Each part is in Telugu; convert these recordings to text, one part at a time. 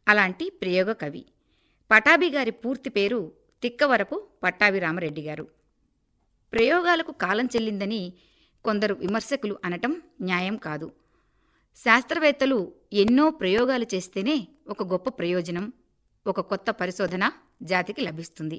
అలాంటి ప్రయోగ కవి పటాభి గారి పూర్తి పేరు తిక్కవరపు పట్టాభి రామరెడ్డి గారు ప్రయోగాలకు కాలం చెల్లిందని కొందరు విమర్శకులు అనటం న్యాయం కాదు శాస్త్రవేత్తలు ఎన్నో ప్రయోగాలు చేస్తేనే ఒక గొప్ప ప్రయోజనం ఒక కొత్త పరిశోధన జాతికి లభిస్తుంది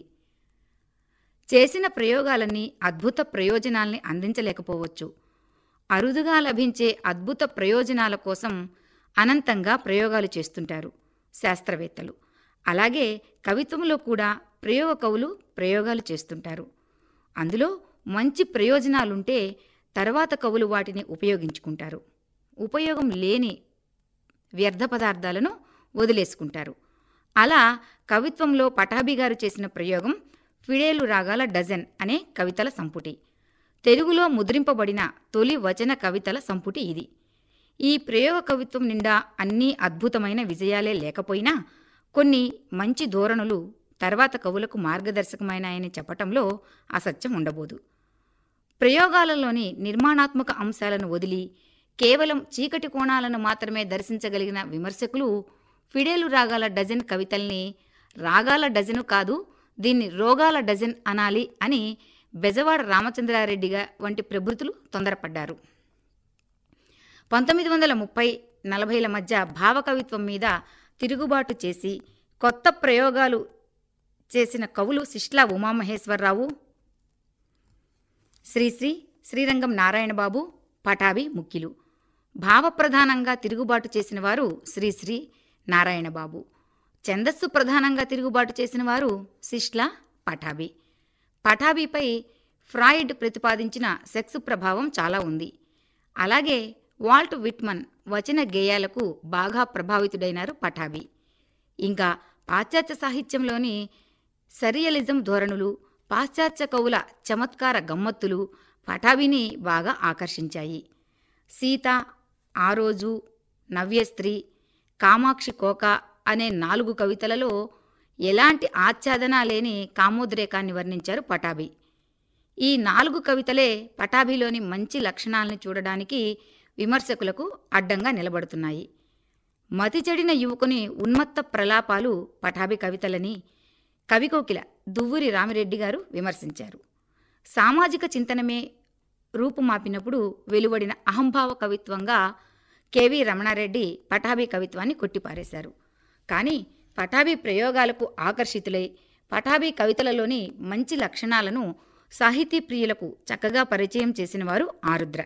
చేసిన ప్రయోగాలన్నీ అద్భుత ప్రయోజనాల్ని అందించలేకపోవచ్చు అరుదుగా లభించే అద్భుత ప్రయోజనాల కోసం అనంతంగా ప్రయోగాలు చేస్తుంటారు శాస్త్రవేత్తలు అలాగే కవిత్వంలో కూడా ప్రయోగ కవులు ప్రయోగాలు చేస్తుంటారు అందులో మంచి ప్రయోజనాలుంటే తర్వాత కవులు వాటిని ఉపయోగించుకుంటారు ఉపయోగం లేని వ్యర్థ పదార్థాలను వదిలేసుకుంటారు అలా కవిత్వంలో పటాభి గారు చేసిన ప్రయోగం ఫిడేలు రాగాల డజన్ అనే కవితల సంపుటి తెలుగులో ముద్రింపబడిన తొలి వచన కవితల సంపుటి ఇది ఈ ప్రయోగ కవిత్వం నిండా అన్నీ అద్భుతమైన విజయాలే లేకపోయినా కొన్ని మంచి ధోరణులు తర్వాత కవులకు మార్గదర్శకమైనాయని చెప్పటంలో అసత్యం ఉండబోదు ప్రయోగాలలోని నిర్మాణాత్మక అంశాలను వదిలి కేవలం చీకటి కోణాలను మాత్రమే దర్శించగలిగిన విమర్శకులు ఫిడేలు రాగాల డజన్ కవితల్ని రాగాల డజను కాదు దీన్ని రోగాల డజన్ అనాలి అని బెజవాడ రామచంద్రారెడ్డిగా వంటి ప్రభృతులు తొందరపడ్డారు పంతొమ్మిది వందల ముప్పై నలభైల మధ్య భావకవిత్వం మీద తిరుగుబాటు చేసి కొత్త ప్రయోగాలు చేసిన కవులు శిష్లా ఉమామహేశ్వరరావు శ్రీశ్రీ శ్రీరంగం నారాయణబాబు పటాభి ముఖ్యులు భావప్రధానంగా తిరుగుబాటు చేసిన వారు శ్రీశ్రీ నారాయణబాబు ఛందస్సు ప్రధానంగా తిరుగుబాటు చేసిన వారు శిష్ల పటాభి పటాభిపై ఫ్రాయిడ్ ప్రతిపాదించిన సెక్స్ ప్రభావం చాలా ఉంది అలాగే వాల్ట్ విట్మన్ వచన గేయాలకు బాగా ప్రభావితుడైనారు పటాభి ఇంకా పాశ్చాత్య సాహిత్యంలోని సరియలిజం ధోరణులు పాశ్చాత్య కవుల చమత్కార గమ్మత్తులు పటాభిని బాగా ఆకర్షించాయి సీత ఆ రోజు నవ్యస్త్రీ కామాక్షి కోక అనే నాలుగు కవితలలో ఎలాంటి ఆచ్ఛాదన లేని కామోద్రేకాన్ని వర్ణించారు పటాభి ఈ నాలుగు కవితలే పటాభిలోని మంచి లక్షణాలను చూడడానికి విమర్శకులకు అడ్డంగా నిలబడుతున్నాయి మతి చెడిన యువకుని ఉన్మత్త ప్రలాపాలు పటాభి కవితలని కవికోకిల దువ్వూరి రామిరెడ్డి గారు విమర్శించారు సామాజిక చింతనమే రూపుమాపినప్పుడు వెలువడిన అహంభావ కవిత్వంగా కెవి రమణారెడ్డి పటాభి కవిత్వాన్ని కొట్టిపారేశారు కానీ పటాభి ప్రయోగాలకు ఆకర్షితులై పటాభి కవితలలోని మంచి లక్షణాలను సాహితీ ప్రియులకు చక్కగా పరిచయం చేసినవారు ఆరుద్ర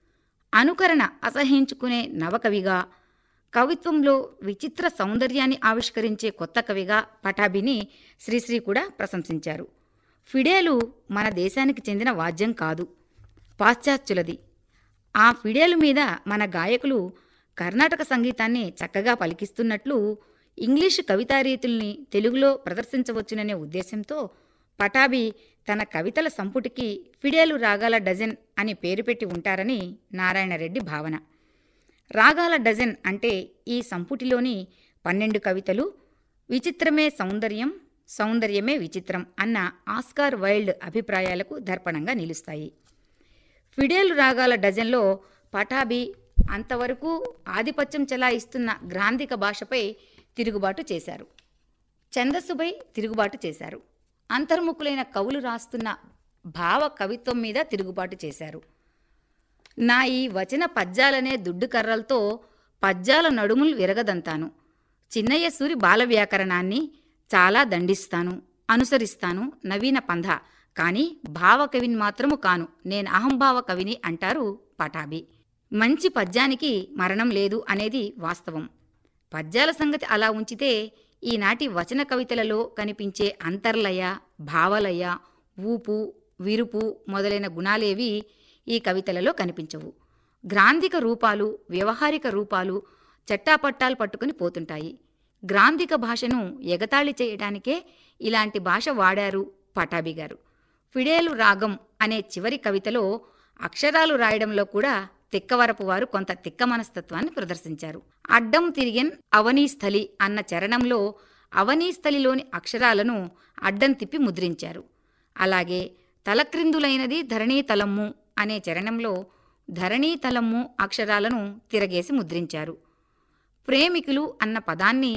అనుకరణ అసహించుకునే నవకవిగా కవిత్వంలో విచిత్ర సౌందర్యాన్ని ఆవిష్కరించే కొత్త కవిగా పటాభిని శ్రీశ్రీ కూడా ప్రశంసించారు ఫిడేలు మన దేశానికి చెందిన వాద్యం కాదు పాశ్చాత్యులది ఆ ఫిడేలు మీద మన గాయకులు కర్ణాటక సంగీతాన్ని చక్కగా పలికిస్తున్నట్లు ఇంగ్లీషు కవితారీతుల్ని తెలుగులో ప్రదర్శించవచ్చుననే ఉద్దేశంతో పటాభి తన కవితల సంపుటికి ఫిడేలు రాగాల డజన్ అని పేరు పెట్టి ఉంటారని నారాయణరెడ్డి భావన రాగాల డజన్ అంటే ఈ సంపుటిలోని పన్నెండు కవితలు విచిత్రమే సౌందర్యం సౌందర్యమే విచిత్రం అన్న ఆస్కార్ వైల్డ్ అభిప్రాయాలకు దర్పణంగా నిలుస్తాయి ఫిడేలు రాగాల డజన్లో పటాభి అంతవరకు ఆధిపత్యం చెలాయిస్తున్న గ్రాంధిక భాషపై తిరుగుబాటు చేశారు ఛందస్సుపై తిరుగుబాటు చేశారు అంతర్ముఖులైన కవులు రాస్తున్న భావ కవిత్వం మీద తిరుగుబాటు చేశారు నా ఈ వచన పద్యాలనే దుడ్డు కర్రలతో పద్యాల నడుములు విరగదంతాను చిన్నయ్య సూరి బాల వ్యాకరణాన్ని చాలా దండిస్తాను అనుసరిస్తాను నవీన పంధ కానీ భావకవిని మాత్రము కాను నేను అహంభావ కవిని అంటారు పటాభి మంచి పద్యానికి మరణం లేదు అనేది వాస్తవం పద్యాల సంగతి అలా ఉంచితే ఈనాటి వచన కవితలలో కనిపించే అంతర్లయ భావలయ ఊపు విరుపు మొదలైన గుణాలేవి ఈ కవితలలో కనిపించవు గ్రాంధిక రూపాలు వ్యవహారిక రూపాలు చట్టాపట్టాలు పట్టుకుని పోతుంటాయి గ్రాంధిక భాషను ఎగతాళి చేయడానికే ఇలాంటి భాష వాడారు పటాభి గారు ఫిడేలు రాగం అనే చివరి కవితలో అక్షరాలు రాయడంలో కూడా తిక్కవరపు వారు కొంత తిక్క మనస్తత్వాన్ని ప్రదర్శించారు అడ్డం తిరిగెన్ అవనీస్థలి అన్న చరణంలో అవనీస్థలిలోని అక్షరాలను అడ్డం తిప్పి ముద్రించారు అలాగే తలక్రిందులైనది ధరణీతలమ్ము అనే చరణంలో ధరణీతలమ్ము అక్షరాలను తిరగేసి ముద్రించారు ప్రేమికులు అన్న పదాన్ని